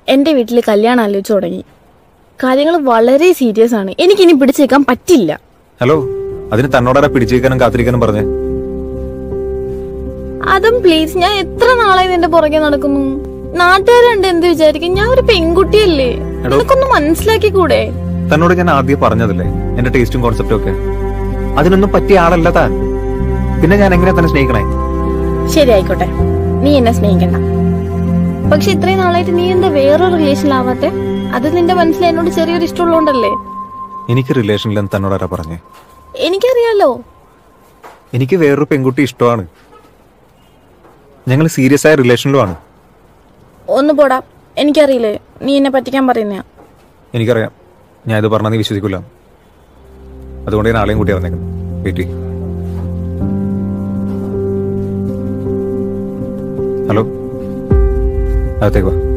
എന്റെ വീട്ടിൽ കല്യാണം ആലോചിച്ചു തുടങ്ങി കാര്യങ്ങൾ വളരെ സീരിയസ് ആണ് എനിക്കിനി പിടിച്ചേക്കാൻ പറ്റില്ല ഹലോ അതിന് തന്നോടാരാ പിടിച്ചേക്കാനും കാത്തിരിക്കാനും പറഞ്ഞേ അതും പ്ലീസ് ഞാൻ എത്ര നാളായി നിന്റെ പുറകെ നടക്കുന്നു നാട്ടുകാരുണ്ട് എന്ത് വിചാരിക്കും ഞാൻ ഒരു പെൺകുട്ടിയല്ലേ എടോ. നിനക്കൊന്ന് മനസ്സിലാക്കി കൂടെ തന്നോട് ഞാൻ ആദ്യം പറഞ്ഞതല്ലേ എന്റെ ടേസ്റ്റും കോൺസെപ്റ്റും ഒക്കെ അതിനൊന്നും പറ്റിയ ആളല്ല താൻ പിന്നെ ഞാൻ എങ്ങനെ തന്നെ സ്നേഹിക്കണേ ശരി ആയിക്കോട്ടെ നീ എന്നെ സ്നേഹിക്കണ്ട പക്ഷെ ഇത്രയും നാളായിട്ട് നീ എന്താ വേറൊരു റിലേഷനിലാവാത്തെ അത് നിന്റെ മനസ്സിൽ എന്നോട് ചെറിയൊരു ഇഷ്ടമുള്ളതുകൊണ്ടല്ലേ എനിക്ക് റിലേഷനിലെന്ന് തന്നോടാരാ പറഞ്ഞേ എനിക്കറിയാലോ എനിക്ക് വേറൊരു പെൺകുട്ടി ഇഷ്ടമാണ് ഞങ്ങൾ സീരിയസ് ആയ റിലേഷനിലുമാണ് ഒന്ന് പോടാ എനിക്കറിയില്ലേ നീ എന്നെ പറ്റിക്കാൻ പറയുന്നയാ എനിക്കറിയാം ഞാൻ ഇത് പറഞ്ഞാൽ നീ വിശ്വസിക്കില്ല അതുകൊണ്ട് ഞാൻ ആളെയും കൂട്ടി അറിഞ്ഞേക്കുന്നു വെയിറ്റ് ഹലോ അകത്തേക്ക് വാ